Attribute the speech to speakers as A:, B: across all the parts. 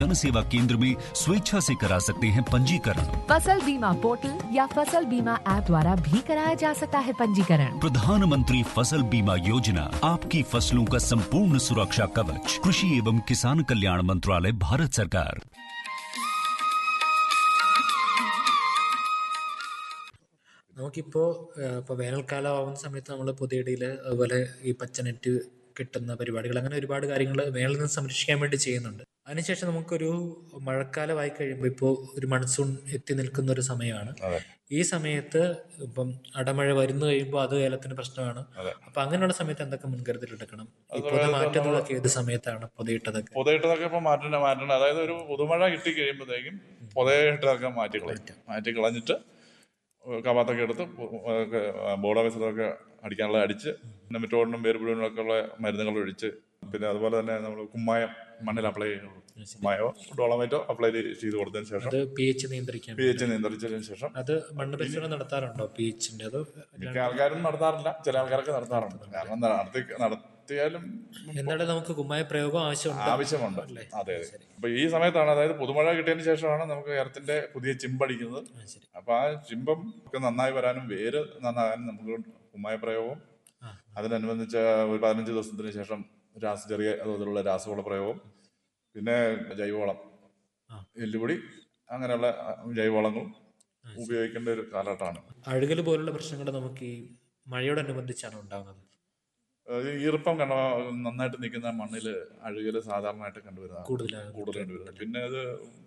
A: जन सेवा केंद्र में स्वेच्छा से करा सकते हैं पंजीकरण
B: फसल बीमा पोर्टल या फसल बीमा ऐप द्वारा भी कराया जा सकता है पंजीकरण
A: प्रधानमंत्री फसल बीमा योजना आपकी फसलों का संपूर्ण सुरक्षा कवच कृषि एवं किसान कल्याण मंत्रालय भारत सरकार
C: നമുക്കിപ്പോൾ ഇപ്പോൾ വേനൽക്കാലം ആവുന്ന സമയത്ത് നമ്മൾ പൊതിയടിയിൽ അതുപോലെ ഈ പച്ച നെറ്റ് കിട്ടുന്ന പരിപാടികൾ അങ്ങനെ ഒരുപാട് കാര്യങ്ങൾ വേനലിൽ നിന്ന് സംരക്ഷിക്കാൻ വേണ്ടി ചെയ്യുന്നുണ്ട് അതിനുശേഷം നമുക്കൊരു മഴക്കാലമായി കഴിയുമ്പോൾ ഇപ്പോൾ ഒരു മൺസൂൺ എത്തി നിൽക്കുന്ന ഒരു സമയമാണ് ഈ സമയത്ത് ഇപ്പം അടമഴ വരുന്നു കഴിയുമ്പോൾ അത് ഏലത്തിന് പ്രശ്നമാണ് അപ്പൊ അങ്ങനെയുള്ള സമയത്ത് എന്തൊക്കെ മുൻകരുതൽ എടുക്കണം ഈ പൊത മാറ്റുന്നതൊക്കെ ഏത് സമയത്താണ് പൊതയിട്ടതൊക്കെ
D: പുതയിട്ടതൊക്കെ ഇപ്പൊ മാറ്റണ്ട മാറ്റണ്ട അതായത് ഒരു പുതുമഴ കിട്ടി കഴിയുമ്പോഴത്തേക്കും പുതയിട്ടതൊക്കെ മാറ്റി കളയും മാറ്റി കളഞ്ഞിട്ട് കവാത്തൊക്കെ എടുത്ത് ബോർഡ് ഓഫീസറൊക്കെ അടിക്കാനുള്ള അടിച്ച് പിന്നെ മെറ്റോഡിനും വേരുപുഴുവിനൊക്കെ ഉള്ള മരുന്നുകൾ ഒഴിച്ച് പിന്നെ അതുപോലെ തന്നെ നമ്മൾ കുമ്മായം മണ്ണിൽ അപ്ലൈ ചെയ്യണം കുമ്മായോ ഡോളമൈറ്റോ അപ്ലൈ ചെയ്ത് കൊടുത്തതിന് ശേഷം
C: അത് പി എച്ച് നിയന്ത്രിക്കാൻ
D: പി എച്ച് നിയന്ത്രിച്ചതിന് ശേഷം
C: അത് മണ്ണ് പരിശോധന നടത്താറുണ്ടോ പി എച്ചിന്റെ അതോ
D: മിക്ക ആൾക്കാരും നടത്താറില്ല ചില ആൾക്കാരൊക്കെ നടത്താറുണ്ട് കാരണം നടത്തി നടത്തിയാലും
C: എന്നാലും നമുക്ക് കുമ്മായ പ്രയോഗം ആവശ്യമുണ്ട്
D: ആവശ്യമുണ്ട്
C: അല്ലേ?
D: അതെ അതെ അപ്പൊ ഈ സമയത്താണ് അതായത് പുതുമഴ കിട്ടിയതിന് ശേഷമാണ് നമുക്ക് ഏലത്തിന്റെ പുതിയ ചിമ്പടിക്കുന്നത്
C: ആ, ശരി
D: അപ്പൊ ആ ചിമ്പം ഒക്കെ നന്നായി വരാനും വേര് നന്നാകാനും നമുക്ക് കുമ്മായ പ്രയോഗം
C: ആ.
D: അതിനനുബന്ധിച്ച് ഒരു പതിനഞ്ച് ദിവസത്തിന് ശേഷം രാസ ചെറിയ തോതിലുള്ള രാസവള പ്രയോഗം പിന്നെ ജൈവവളം
C: ആ.
D: എല്ലുപൊടി അങ്ങനെയുള്ള ആ, ജൈവവളങ്ങളും ഉപയോഗിക്കേണ്ട ഒരു കാലഘട്ടമാണ്
C: അഴുകൽ പോലുള്ള പ്രശ്നങ്ങൾ നമുക്ക് ഈ മഴയോടനുബന്ധിച്ചാണ് ഉണ്ടാകുന്നത്
D: അത് ഈർപ്പം കണ്ട നന്നായിട്ട് നിൽക്കുന്ന മണ്ണിൽ അഴുകല് സാധാരണയായിട്ട് കണ്ടുവരുന്നതാണ്
C: കൂടുതലാണ്
D: കൂടുതൽ കണ്ടുവരുന്നത് പിന്നെ അത്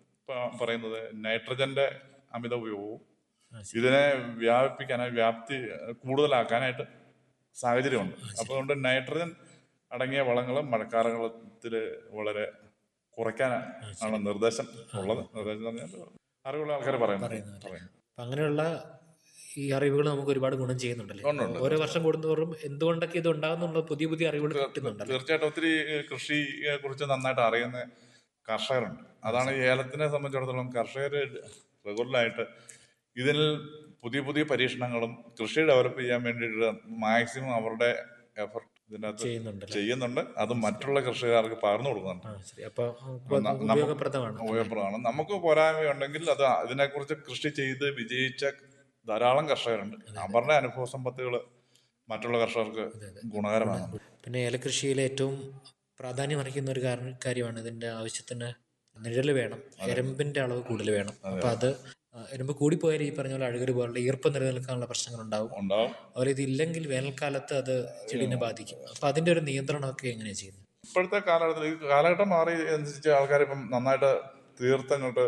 D: പ- പറയുന്നത് നൈട്രജന്റെ അമിത ഉപയോഗവും
C: ആ, ശരി.
D: ഇതിനെ വ്യാപിപ്പിക്കാനായി വ്യാപ്തി കൂടുതലാക്കാനായിട്ട് സാഹചര്യമുണ്ട് അപ്പോൾ അതുകൊണ്ട് നൈട്രജൻ അടങ്ങിയ വളങ്ങൾ മഴക്കാലത്തിൽ വളരെ കുറയ്ക്കാനാണ് നിർദ്ദേശം ഉള്ളത് നിർദ്ദേശം എന്ന് പറഞ്ഞാൽ അറിവുള്ള ആൾക്കാർ പറയുന്നത്
C: പറയുന്നത്
D: പറയുന്നത്.
C: അപ്പൊ അങ്ങനെയുള്ള ഈ അറിവുകൾ നമുക്ക് ഒരുപാട് ഗുണം ചെയ്യുന്നുണ്ടല്ലേ
D: ഉണ്ട്, ഉണ്ട്.
C: ഓരോ വർഷം കൂടുന്തോറും എന്തുകൊണ്ടൊക്കെ ഇത് ഉണ്ടാകുന്നുള്ള പുതിയ പുതിയ അറിവുകൾ കിട്ടുന്നുണ്ടല്ലോ
D: തീർച്ചയായിട്ടും ഒത്തിരി കൃഷിയെ കുറിച്ച് നന്നായിട്ട് അറിയുന്ന കർഷകരുണ്ട് അതാണ് ഈ ഏലത്തിനെ സംബന്ധിച്ചിടത്തോളം കർഷകർ റെഗുലറായിട്ട് ഇതിൽ പുതിയ പുതിയ പരീക്ഷണങ്ങളും കൃഷി ഡെവലപ്പ് ചെയ്യാൻ വേണ്ടിയിട്ട് മാക്സിമം അവരുടെ എഫർട്ട് ഇതിനകത്ത്
C: ചെയ്യുന്നുണ്ടല്ലോ
D: ചെയ്യുന്നുണ്ട് അത് മറ്റുള്ള കൃഷിക്കാർക്ക് പകർന്നു കൊടുക്കുന്നുണ്ട്
C: ആ ശരി അപ്പൊ
D: ന- നമുക്ക്
C: ഉപയോഗപ്രദമാണ്
D: ഉപയോഗപ്രദമാണ് നമുക്ക് പോരായ്മയുണ്ടെങ്കിൽ അത് ഇതിനെക്കുറിച്ച് കൃഷി ചെയ്ത് വിജയിച്ച ധാരാളം കർഷകരുണ്ട് അവരുടെ അനുഭവ സമ്പത്തുകൾ മറ്റുള്ള കർഷകർക്ക് ഗുണകരമാണ്
C: പിന്നെ ഏലകൃഷിയിലെ ഏറ്റവും പ്രാധാന്യം അർഹിക്കുന്ന ഒരു കാരണം കാര്യമാണ് ഇതിന്റെ ആവശ്യത്തിന് നിഴല് വേണം എരമ്പിന്റെ അളവ് കൂടുതൽ വേണം അപ്പൊ അത് ആ, എരുമ്പ് കൂടിപ്പോയാൽ ഈ പറഞ്ഞ പോലെ അഴുകൽ പോലുള്ള ഈർപ്പം നിലനിൽക്കാനുള്ള പ്രശ്നങ്ങൾ ഉണ്ടാവും
D: ഉണ്ടാവും
C: അതുപോലെ ഇതില്ലെങ്കിൽ വേനൽക്കാലത്ത് അത് ചെടീനെ ബാധിക്കും അപ്പൊ അതിന്റെ ഒരു നിയന്ത്രണമൊക്കെ എങ്ങനെയാണ് ചെയ്യുന്നത്
D: ഇപ്പോഴത്തെ കാലഘട്ടത്തിൽ ഈ കാലഘട്ടം മാറി അനുസരിച്ച് ആൾക്കാർ ഇപ്പം നന്നായിട്ട് തീർത്തങ്ങോട്ട്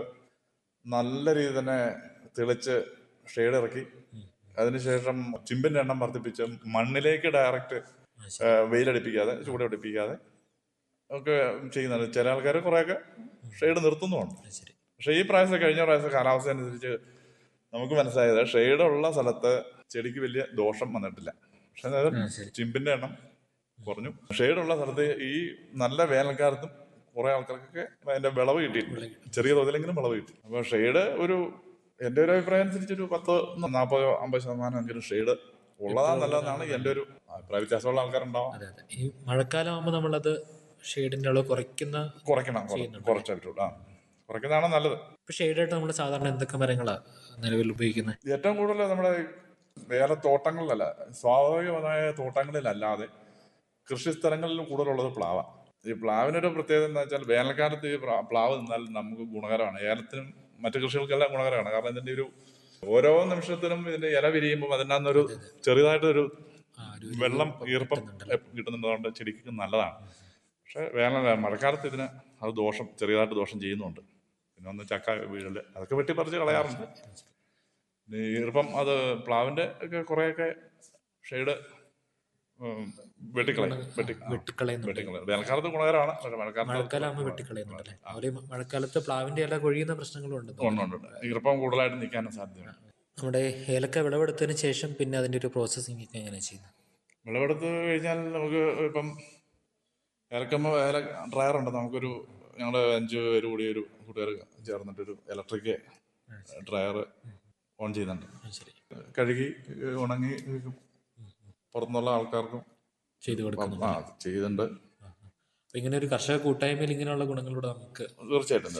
D: നല്ല രീതിയിൽ തന്നെ തെളിച്ച് ഷെയ്ഡ് ഇറക്കി അതിനുശേഷം ചിമ്പിന്റെ എണ്ണം വർദ്ധിപ്പിച്ച് മണ്ണിലേക്ക് ഡയറക്റ്റ് വെയിലടിപ്പിക്കാതെ ചൂടടിപ്പിക്കാതെ ഒക്കെ ചെയ്യുന്നുണ്ട് ചില ആൾക്കാർ കുറേയൊക്കെ ഷെയ്ഡ് നിർത്തുന്നുമുണ്ട്
C: ആ, ശരി
D: പക്ഷേ ഈ പ്രാവശ്യം കഴിഞ്ഞ പ്രാവശ്യം കാലാവസ്ഥ അനുസരിച്ച് നമുക്ക് മനസ്സിലായത് ഷെയ്ഡ് ഉള്ള സ്ഥലത്ത് ചെടിക്ക് വലിയ ദോഷം വന്നിട്ടില്ല പക്ഷെ അതായത്
C: ശരി.
D: ചിമ്പിന്റെ എണ്ണം കുറഞ്ഞു ഷെയ്ഡ് ഉള്ള സ്ഥലത്ത് ഈ നല്ല വേനൽക്കാലത്തും കുറെ ആൾക്കാർക്കൊക്കെ അതിന്റെ വിളവ് കിട്ടിയിട്ടുണ്ട് ചെറിയ തോതിലെങ്കിലും വിളവ് കിട്ടി അപ്പൊ ഷെയ്ഡ് ഒരു എന്റെ ഒരു അഭിപ്രായം അനുസരിച്ച് ഒരു പത്ത് നാൽപ്പതോ അമ്പത് ശതമാനം എങ്കിലും ഷെയ്ഡ് ഉള്ളതാ നല്ലതെന്നാണ് എന്റെ ഒരു അഭിപ്രായ വ്യത്യാസമുള്ള ആൾക്കാരുണ്ടാവാം
C: അതെ അതെ ഈ മഴക്കാലം ആകുമ്പോൾ നമ്മളത് ഷെയ്ഡിന്റെ അളവ് കുറയ്ക്കുന്ന
D: കുറയ്ക്കണം കുറച്ചായിട്ടുള്ളൂ ആ കുറയ്ക്കുന്നതാണ് നല്ലത്
C: ഇപ്പൊ ഷെയ്ഡായിട്ട് നമ്മൾ സാധാരണ എന്തൊക്കെ മരങ്ങളാണ് നിലവിൽ ഉപയോഗിക്കുന്നത്
D: ഏറ്റവും കൂടുതൽ നമ്മുടെ വേറെ തോട്ടങ്ങളിലല്ല സ്വാഭാവികമായ തോട്ടങ്ങളിലല്ലാതെ കൃഷിസ്ഥലങ്ങളിൽ കൂടുതലുള്ളത് പ്ലാവ ഈ പ്ലാവിനൊരു പ്രത്യേകത എന്താ വെച്ചാൽ വേനൽക്കാലത്ത് ഈ പ്ലാ- പ്ലാവ് നിന്നാൽ നമുക്ക് ഗുണകരമാണ് ഏലത്തിനും മറ്റു കൃഷികൾക്കെല്ലാം ഗുണകരമാണ് കാരണം ഇതിന്റെ ഒരു ഓരോ നിമിഷത്തിനും ഇതിന്റെ ഇല വിരിയുമ്പോൾ അതിനകത്തൊരു ചെറിയതായിട്ടൊരു
C: ആ, ഒരു
D: വെള്ളം ഈർപ്പം കിട്ടുന്നുള്ളതുകൊണ്ട് ചെടിക്ക് നല്ലതാണ് പക്ഷെ വേനൽ മഴക്കാലത്ത് ഇതിന് അത് ദോഷം ചെറിയതായിട്ട് ദോഷം ചെയ്യുന്നുണ്ട് പിന്നെ ഒന്ന് ചക്ക വീഴല് അതൊക്കെ വെട്ടിപ്പറിച്ച് കളയാറുണ്ട് പിന്നെ ഈ ഈർപ്പം അത് പ്ലാവിന്റെ ഒക്കെ കുറേയൊക്കെ ഷെയ്ഡ് വെട്ടിക്കളയും വെട്ടി ആ,
C: വെട്ടിക്കളയുന്നുണ്ട്
D: വെട്ടിക്കളയും വേനൽക്കാലത്ത് ഗുണകരമാണ് പക്ഷെ മഴക്കാലത്ത്
C: മഴക്കാലം ആകുമ്പോൾ വെട്ടിക്കളയുന്നുണ്ട് അല്ലേ അതുപോലെ ഈ മഴക്കാലത്ത് പ്ലാവിന്റെ ഇല കൊഴിയുന്ന പ്രശ്നങ്ങളും ഉണ്ട്
D: ഉണ്ട്, ഉണ്ട്, ഉണ്ട്. ഈർപ്പം കൂടുതലായിട്ട് നിൽക്കാനും സാധ്യതയുണ്ട്
C: നമ്മുടെ ഏലക്ക വിളവെടുത്തതിന് ശേഷം പിന്നെ അതിന്റെ ഒരു പ്രോസസ്സിംഗ് ഒക്കെ എങ്ങനെയാണ് ചെയ്യുന്നത്
D: വിളവെടുത്ത് കഴിഞ്ഞാൽ നമുക്ക് ഇപ്പം ഏലക്കമ്മ ഏല ഡ്രയർ ഉണ്ട് നമുക്കൊരു ഞങ്ങൾ അഞ്ച് പേര് കൂടി ഒരു കൂട്ടുകാർ ചേർന്നിട്ടൊരു ഇലക്ട്രിക് ഡ്രയർ ഓൺ ചെയ്യുന്നുണ്ട്
C: ആ, ശരി
D: കഴുകി ഉണങ്ങി പുറത്തുനിന്നുള്ള ആൾക്കാർക്കും
C: ചെയ്തു കൊടുക്കുന്നു
D: ആ ചെയ്തിട്ടുണ്ട്
C: അപ്പൊ ഇങ്ങനെ ഒരു കർഷക കൂട്ടായ്മയിൽ ഇങ്ങനെയുള്ള ഗുണങ്ങളിലൂടെ നമുക്ക്
D: തീർച്ചയായിട്ടും